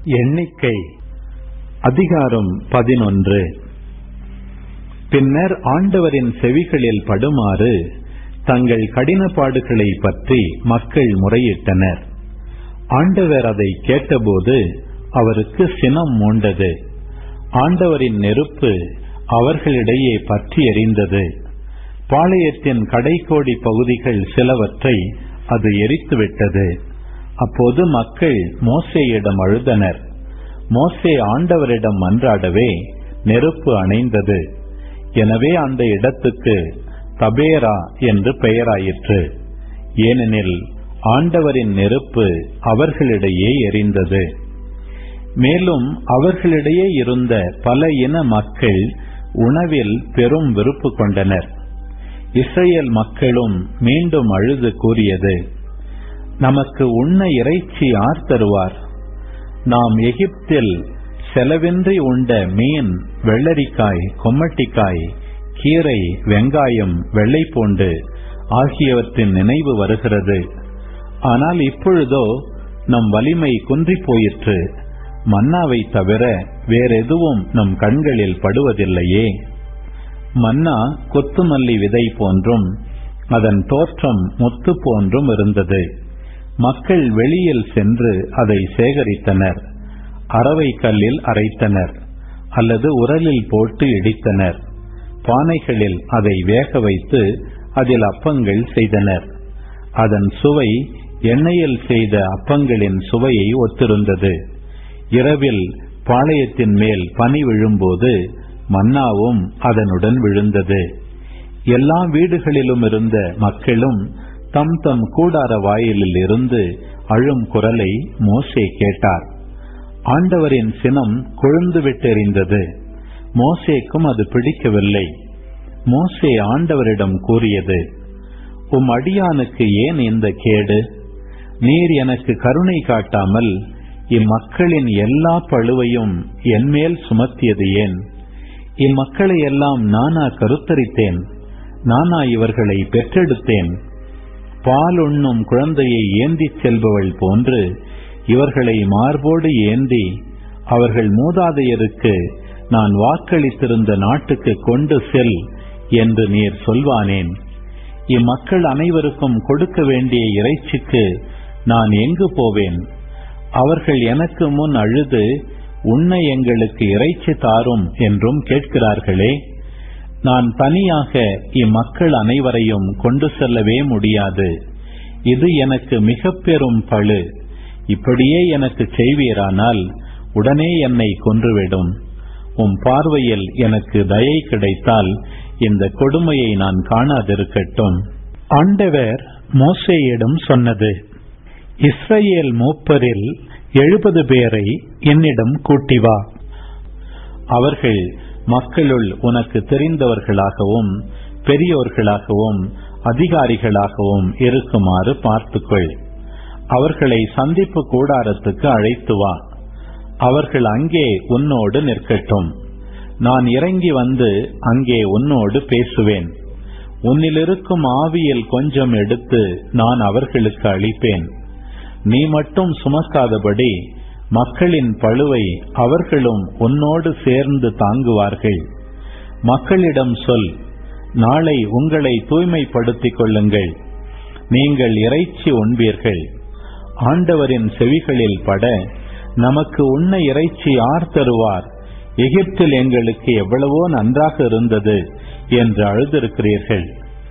எண்ணிக்கை அதிகாரம் பதினொன்று பின்னர் ஆண்டவரின் செவிகளில் படுமாறு தங்கள் கடினப்பாடுகளை பற்றி மக்கள் முறையிட்டனர் ஆண்டவர் அதை கேட்டபோது அவருக்கு சினம் மூண்டது ஆண்டவரின் நெருப்பு அவர்களிடையே பற்றி எரிந்தது பாளையத்தின் கடைக்கோடி பகுதிகள் சிலவற்றை அது எரித்துவிட்டது அப்போது மக்கள் மோசேயிடம் அழுதனர் மோசே ஆண்டவரிடம் மன்றாடவே நெருப்பு அணைந்தது எனவே அந்த இடத்துக்கு தபேரா என்று பெயராயிற்று ஏனெனில் ஆண்டவரின் நெருப்பு அவர்களிடையே எரிந்தது மேலும் அவர்களிடையே இருந்த பல இன மக்கள் உணவில் பெரும் விருப்பு கொண்டனர் இஸ்ரேல் மக்களும் மீண்டும் அழுது கூறியது நமக்கு உண்ண இறைச்சி யார் தருவார் நாம் எகிப்தில் செலவின்றி உண்ட மீன் வெள்ளரிக்காய் கொம்மட்டிக்காய் கீரை வெங்காயம் வெள்ளைப்பூண்டு ஆகியவற்றின் நினைவு வருகிறது ஆனால் இப்பொழுதோ நம் வலிமை குன்றிப் போயிற்று மன்னாவை தவிர வேறெதுவும் நம் கண்களில் படுவதில்லையே மன்னா கொத்துமல்லி விதை போன்றும் அதன் தோற்றம் முத்து போன்றும் இருந்தது மக்கள் வெளியில் சென்று அதை சேகரித்தனர் அரவை கல்லில் அரைத்தனர் அல்லது உரலில் போட்டு இடித்தனர் பானைகளில் அதை வேக வைத்து அதில் அப்பங்கள் செய்தனர் அதன் சுவை எண்ணெயில் செய்த அப்பங்களின் சுவையை ஒத்திருந்தது இரவில் பாளையத்தின் மேல் பனி விழும்போது மன்னாவும் அதனுடன் விழுந்தது எல்லா வீடுகளிலும் இருந்த மக்களும் தம் தம் கூடார வாயிலில் இருந்து அழும் குரலை மோசே கேட்டார் ஆண்டவரின் சினம் கொழுந்து விட்டெறிந்தது மோசேக்கும் அது பிடிக்கவில்லை மோசே ஆண்டவரிடம் கூறியது உம் அடியானுக்கு ஏன் இந்த கேடு நீர் எனக்கு கருணை காட்டாமல் இம்மக்களின் எல்லா பழுவையும் என்மேல் சுமத்தியது ஏன் இம்மக்களை எல்லாம் நானா கருத்தரித்தேன் நானா இவர்களை பெற்றெடுத்தேன் பால் உண்ணும் குழந்தையை ஏந்திச் செல்பவள் போன்று இவர்களை மார்போடு ஏந்தி அவர்கள் மூதாதையருக்கு நான் வாக்களித்திருந்த நாட்டுக்கு கொண்டு செல் என்று நீர் சொல்வானேன் இம்மக்கள் அனைவருக்கும் கொடுக்க வேண்டிய இறைச்சிக்கு நான் எங்கு போவேன் அவர்கள் எனக்கு முன் அழுது உன்னை எங்களுக்கு இறைச்சி தாரும் என்றும் கேட்கிறார்களே நான் தனியாக இம்மக்கள் அனைவரையும் கொண்டு செல்லவே முடியாது இது எனக்கு மிக பெரும் பழு இப்படியே எனக்கு செய்வீரானால் உடனே என்னை கொன்றுவிடும் உம் பார்வையில் எனக்கு தயை கிடைத்தால் இந்த கொடுமையை நான் காணாதிருக்கட்டும் ஆண்டவர் மோசேயிடம் சொன்னது இஸ்ரேல் மூப்பரில் எழுபது பேரை என்னிடம் கூட்டி வா அவர்கள் மக்களுள் உனக்கு தெரிந்தவர்களாகவும் பெரியோர்களாகவும் அதிகாரிகளாகவும் இருக்குமாறு பார்த்துக்கொள் அவர்களை சந்திப்பு கூடாரத்துக்கு அழைத்து வா அவர்கள் அங்கே உன்னோடு நிற்கட்டும் நான் இறங்கி வந்து அங்கே உன்னோடு பேசுவேன் உன்னிலிருக்கும் ஆவியில் கொஞ்சம் எடுத்து நான் அவர்களுக்கு அளிப்பேன் நீ மட்டும் சுமக்காதபடி மக்களின் பழுவை அவர்களும் உன்னோடு சேர்ந்து தாங்குவார்கள் மக்களிடம் சொல் நாளை உங்களை தூய்மைப்படுத்திக் கொள்ளுங்கள் நீங்கள் இறைச்சி உண்பீர்கள் ஆண்டவரின் செவிகளில் பட நமக்கு உண்ண இறைச்சி யார் தருவார் எகிப்தில் எங்களுக்கு எவ்வளவோ நன்றாக இருந்தது என்று அழுதிருக்கிறீர்கள்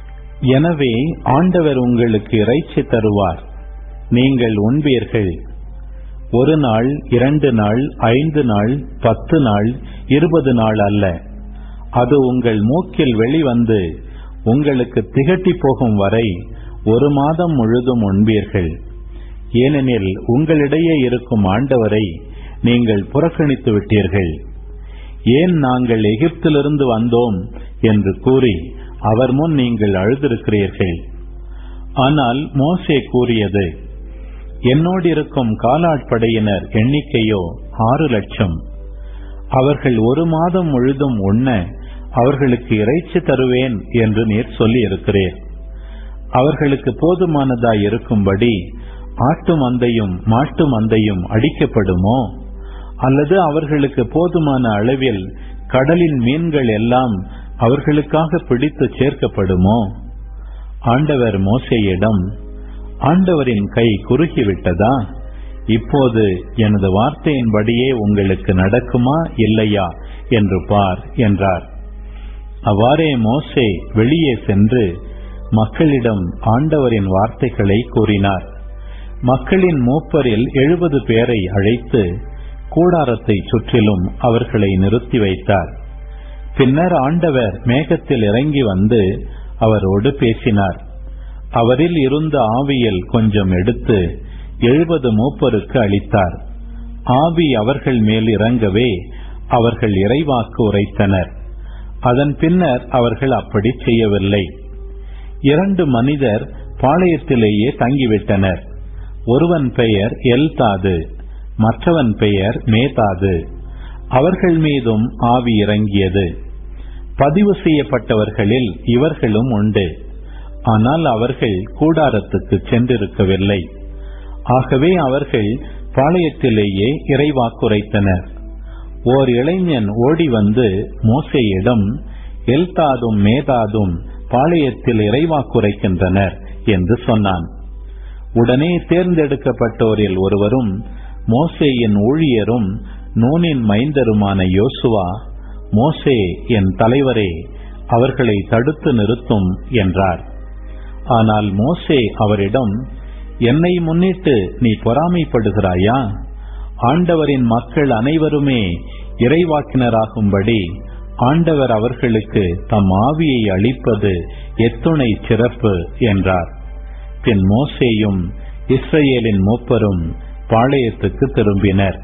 எனவே ஆண்டவர் உங்களுக்கு இறைச்சி தருவார் நீங்கள் உண்பீர்கள் ஒரு நாள் இரண்டு நாள் ஐந்து நாள் பத்து நாள் இருபது நாள் அல்ல அது உங்கள் மூக்கில் வெளிவந்து உங்களுக்கு திகட்டி போகும் வரை ஒரு மாதம் முழுதும் உண்பீர்கள் ஏனெனில் உங்களிடையே இருக்கும் ஆண்டவரை நீங்கள் புறக்கணித்து விட்டீர்கள் ஏன் நாங்கள் எகிப்திலிருந்து வந்தோம் என்று கூறி அவர் முன் நீங்கள் அழுதிருக்கிறீர்கள் ஆனால் மோசே கூறியது என்னோடு இருக்கும் காலாட்படையினர் எண்ணிக்கையோ ஆறு லட்சம் அவர்கள் ஒரு மாதம் முழுதும் உண்ண அவர்களுக்கு இறைச்சி தருவேன் என்று நீர் சொல்லி இருக்கிறீர் அவர்களுக்கு போதுமானதாய் இருக்கும்படி ஆட்டு மந்தையும் மாட்டு மந்தையும் அடிக்கப்படுமோ அல்லது அவர்களுக்கு போதுமான அளவில் கடலின் மீன்கள் எல்லாம் அவர்களுக்காக பிடித்து சேர்க்கப்படுமோ ஆண்டவர் மோசையிடம் ஆண்டவரின் கை குறுகிவிட்டதா இப்போது எனது வார்த்தையின்படியே உங்களுக்கு நடக்குமா இல்லையா என்று பார் என்றார் அவ்வாறே மோசே வெளியே சென்று மக்களிடம் ஆண்டவரின் வார்த்தைகளை கூறினார் மக்களின் மூப்பரில் எழுபது பேரை அழைத்து கூடாரத்தை சுற்றிலும் அவர்களை நிறுத்தி வைத்தார் பின்னர் ஆண்டவர் மேகத்தில் இறங்கி வந்து அவரோடு பேசினார் அவரில் இருந்த ஆவியில் கொஞ்சம் எடுத்து எழுபது மூப்பருக்கு அளித்தார் ஆவி அவர்கள் மேல் இறங்கவே அவர்கள் இறைவாக்கு உரைத்தனர் அதன் பின்னர் அவர்கள் அப்படி செய்யவில்லை இரண்டு மனிதர் பாளையத்திலேயே தங்கிவிட்டனர் ஒருவன் பெயர் எல்தாது மற்றவன் பெயர் மேதாது அவர்கள் மீதும் ஆவி இறங்கியது பதிவு செய்யப்பட்டவர்களில் இவர்களும் உண்டு ஆனால் அவர்கள் கூடாரத்துக்கு சென்றிருக்கவில்லை ஆகவே அவர்கள் பாளையத்திலேயே இறைவாக்குரைத்தனர் ஓர் இளைஞன் ஓடி வந்து மோசையிடம் எல்தாதும் மேதாதும் பாளையத்தில் இறைவாக்குரைக்கின்றனர் என்று சொன்னான் உடனே தேர்ந்தெடுக்கப்பட்டோரில் ஒருவரும் மோசேயின் ஊழியரும் நூனின் மைந்தருமான யோசுவா மோசே என் தலைவரே அவர்களை தடுத்து நிறுத்தும் என்றார் ஆனால் மோசே அவரிடம் என்னை முன்னிட்டு நீ பொறாமைப்படுகிறாயா ஆண்டவரின் மக்கள் அனைவருமே இறைவாக்கினராகும்படி ஆண்டவர் அவர்களுக்கு தம் ஆவியை அளிப்பது எத்துணை சிறப்பு என்றார் பின் மோசேயும் இஸ்ரேலின் மூப்பரும் பாளையத்துக்கு திரும்பினர்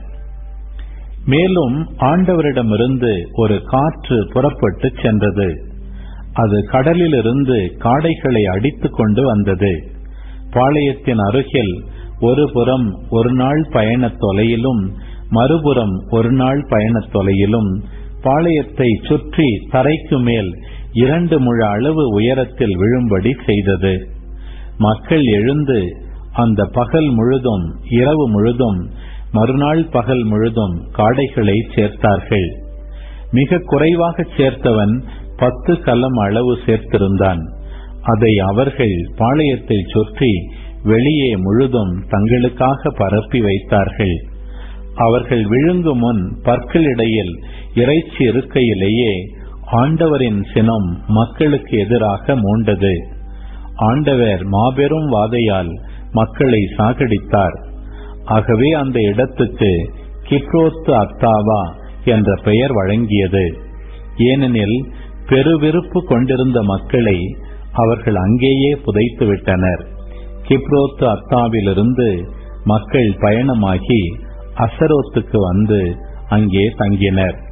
மேலும் ஆண்டவரிடமிருந்து ஒரு காற்று புறப்பட்டு சென்றது அது கடலிலிருந்து காடைகளை அடித்துக் கொண்டு வந்தது பாளையத்தின் அருகில் ஒரு புறம் ஒரு நாள் பயணத் தொலையிலும் மறுபுறம் ஒரு நாள் பயணத் தொலையிலும் பாளையத்தை சுற்றி தரைக்கு மேல் இரண்டு முழ அளவு உயரத்தில் விழும்படி செய்தது மக்கள் எழுந்து அந்த பகல் முழுதும் இரவு முழுதும் மறுநாள் பகல் முழுதும் காடைகளை சேர்த்தார்கள் மிக குறைவாக சேர்த்தவன் பத்து கலம் அளவு சேர்த்திருந்தான் அதை அவர்கள் பாளையத்தை சுற்றி வெளியே முழுதும் தங்களுக்காக பரப்பி வைத்தார்கள் அவர்கள் விழுங்கும் முன் பற்களிடையில் இறைச்சி இருக்கையிலேயே ஆண்டவரின் சினம் மக்களுக்கு எதிராக மூண்டது ஆண்டவர் மாபெரும் வாதையால் மக்களை சாகடித்தார் ஆகவே அந்த இடத்துக்கு கிப்ரோத்து அத்தாவா என்ற பெயர் வழங்கியது ஏனெனில் பெருவிருப்பு கொண்டிருந்த மக்களை அவர்கள் அங்கேயே புதைத்து விட்டனர் கிப்ரோத்து அத்தாவிலிருந்து மக்கள் பயணமாகி அசரோத்துக்கு வந்து அங்கே தங்கினர்